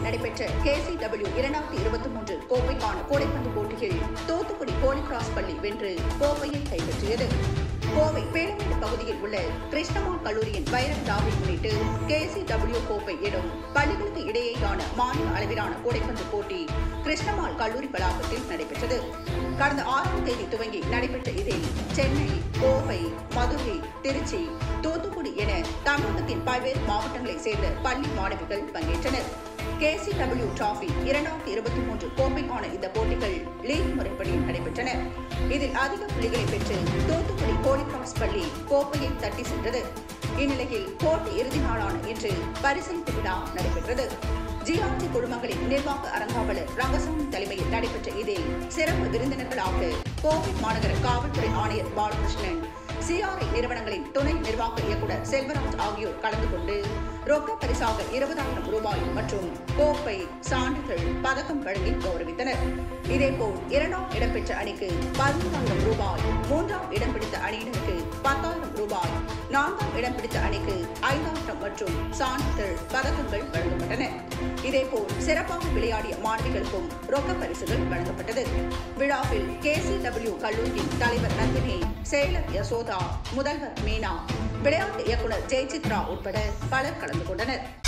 கோவையில் நடைபெற்ற கேசிடபிள்யூ இரண்டாயிரத்தி இருபத்தி மூன்று கோப்பைக்கான கூடைப்பந்து போட்டியில் தூத்துக்குடி போலிகிராஸ் பள்ளி வென்று கோப்பையை கைப்பற்றியது கோவை பேலமேடு பகுதியில் உள்ள கிருஷ்ணமால் கல்லூரியின் வைர விழாவை முன்னிட்டு கேசிடபிள்யூ கோப்பை எனும் பள்ளிகளுக்கு இடையேயான மாநில அளவிலான கூடைப்பந்து போட்டி கிருஷ்ணமால் கல்லூரி வளாகத்தில் நடைபெற்றது கடந்த ஆறாம் தேதி துவங்கி நடைபெற்ற இதில் சென்னை கோவை மதுரை திருச்சி தூத்துக்குடி என தமிழகத்தின் பல்வேறு மாவட்டங்களைச் சேர்ந்த பள்ளி மாணவிகள் பங்கேற்றனர் கேசிடபிள்யூ டிராபி இரண்டாயிரத்தி இருபத்தி மூன்று கோப்பைக்கான இந்த போட்டிகள் லீக் முறைப்படி நடைபெற்றன இதில் அதிக புள்ளிகளை பெற்று தூத்துக்குடி போலிகிராஸ் பள்ளி கோப்பையை தட்டி சென்றது இந்நிலையில் போட்டி இறுதி நாளான இன்று பரிசளிப்பு விழா நடைபெற்றது ஜிஆர்டி குழுமங்களின் நிர்வாக அரங்காவலர் ரங்கசாமி தலைமையில் நடைபெற்ற இதில் சிறப்பு விருந்தினர்களாக கோவை மாநகர காவல்துறை ஆணையர் பாலகிருஷ்ணன் சிஆர்ஐ நிறுவனங்களின் துணை நிர்வாக இயக்குநர் செல்வராஜ் ஆகியோர் கலந்து கொண்டு ரொக்க பரிசாக இருபதாயிரம் ரூபாய் மற்றும் கோப்பை சான்றிதழ் பதக்கம் வழங்கி கௌரவித்தனர் இதேபோல் இரண்டாம் இடம் பெற்ற அணிக்கு பதினைந்தாயிரம் ரூபாய் மூன்றாம் இடம் பிடித்த அணியினருக்கு பத்தாயிரம் ரூபாய் நான்காம் இடம் பிடித்த அணிக்கு ஐந்தாயிரம் மற்றும் சான்றிதழ் பதக்கங்கள் வழங்கப்பட்டன இதேபோல் சிறப்பாக விளையாடிய மாணவிகளுக்கும் ரொக்க பரிசுகள் வழங்கப்பட்டது விழாவில் கேசிடபிள்யூ கல்லூரியின் தலைவர் நந்தினி செயலர் யசோதா முதல்வர் மீனா விளையாட்டு இயக்குநர் ஜெயசித்ரா உட்பட பலர் கலந்து கொண்டனர்